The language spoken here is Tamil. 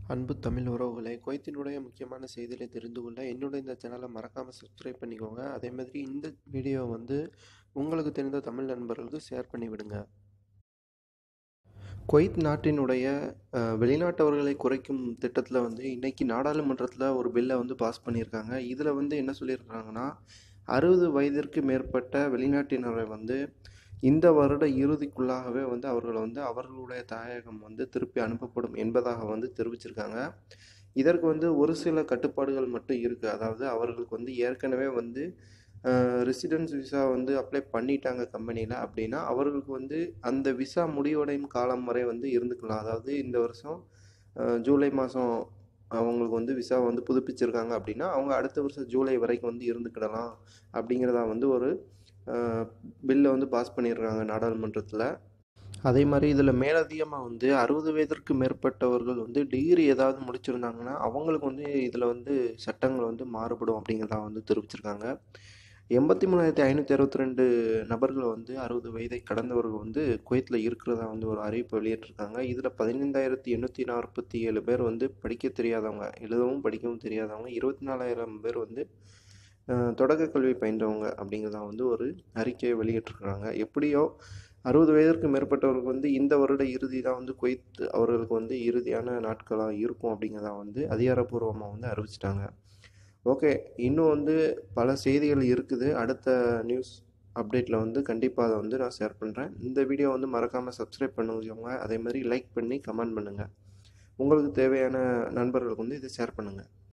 அன்பு தமிழ் உறவுகளே குவைத்தினுடைய முக்கியமான செய்திகளை தெரிந்து கொள்ள என்னோட இந்த சேனலை மறக்காமல் சப்ஸ்கிரைப் பண்ணிக்கோங்க அதே மாதிரி இந்த வீடியோ வந்து உங்களுக்கு தெரிந்த தமிழ் நண்பர்களுக்கு ஷேர் பண்ணி விடுங்க குவைத் நாட்டினுடைய அஹ், வெளிநாட்டவர்களை குறைக்கும் திட்டத்தில் வந்து இன்னைக்கு நாடாளுமன்றத்தில் ஒரு பில்லை வந்து பாஸ் பண்ணியிருக்காங்க இதில் வந்து என்ன சொல்லியிருக்காங்கன்னா அறுபது வயதிற்கு மேற்பட்ட வெளிநாட்டினரை வந்து இந்த வருட இறுதிக்குள்ளாகவே வந்து அவர்களை வந்து அவர்களுடைய தாயகம் வந்து திருப்பி அனுப்பப்படும் என்பதாக வந்து தெரிவிச்சிருக்காங்க இதற்கு வந்து ஒரு சில கட்டுப்பாடுகள் மட்டும் இருக்குது அதாவது அவர்களுக்கு வந்து ஏற்கனவே வந்து ரெசிடென்ஸ் விசா வந்து அப்ளை பண்ணிட்டாங்க கம்பெனியில் அப்படின்னா அவர்களுக்கு வந்து அந்த விசா முடிவடையும் காலம் வரை வந்து இருந்துக்கலாம் அதாவது இந்த வருஷம் அஹ், ஜூலை மாதம் அவங்களுக்கு வந்து விசா வந்து புதுப்பிச்சிருக்காங்க அப்படின்னா அவங்க அடுத்த வருஷம் ஜூலை வரைக்கும் வந்து இருந்துக்கிடலாம் அப்படிங்கிறதா வந்து ஒரு பில்லை வந்து பாஸ் பண்ணியிருக்காங்க நாடாளுமன்றத்தில் அதே மாதிரி இதில் மேலதிகமாக வந்து அறுபது வயதிற்கு மேற்பட்டவர்கள் வந்து டிகிரி ஏதாவது முடிச்சிருந்தாங்கன்னா அவங்களுக்கு வந்து இதில் வந்து சட்டங்கள் வந்து மாறுபடும் அப்படிங்கிறதா வந்து தெரிவிச்சிருக்காங்க எண்பத்தி மூணாயிரத்தி ஐநூற்றி அறுபத்தி ரெண்டு நபர்கள் வந்து அறுபது வயதை கடந்தவர்கள் வந்து குவைத்தில் இருக்கிறதா வந்து ஒரு அறிவிப்பு வெளியிட்டிருக்காங்க இதில் பதினைந்தாயிரத்தி எண்ணூற்றி நாற்பத்தி ஏழு பேர் வந்து படிக்க தெரியாதவங்க எழுதவும் படிக்கவும் தெரியாதவங்க இருபத்தி நாலாயிரம் பேர் வந்து அஹ், தொடக்க கல்வி பயின்றவங்க அப்படிங்கிறதா வந்து ஒரு அறிக்கையை வெளியிட்டிருக்கிறாங்க எப்படியோ அறுபது வயதிற்கு மேற்பட்டவர்களுக்கு வந்து இந்த வருட இறுதி தான் வந்து குவைத் அவர்களுக்கு வந்து இறுதியான நாட்களாக இருக்கும் அப்படிங்கிறதா வந்து அதிகாரப்பூர்வமாக வந்து அறிவிச்சிட்டாங்க ஓகே இன்னும் வந்து பல செய்திகள் இருக்குது அடுத்த நியூஸ் அப்டேட்டில் வந்து கண்டிப்பாக அதை வந்து நான் ஷேர் பண்ணுறேன் இந்த வீடியோ வந்து மறக்காமல் சப்ஸ்கிரைப் பண்ணுவங்க அதே மாதிரி லைக் பண்ணி கமெண்ட் பண்ணுங்கள் உங்களுக்கு தேவையான நண்பர்களுக்கு வந்து இதை ஷேர் பண்ணுங்கள்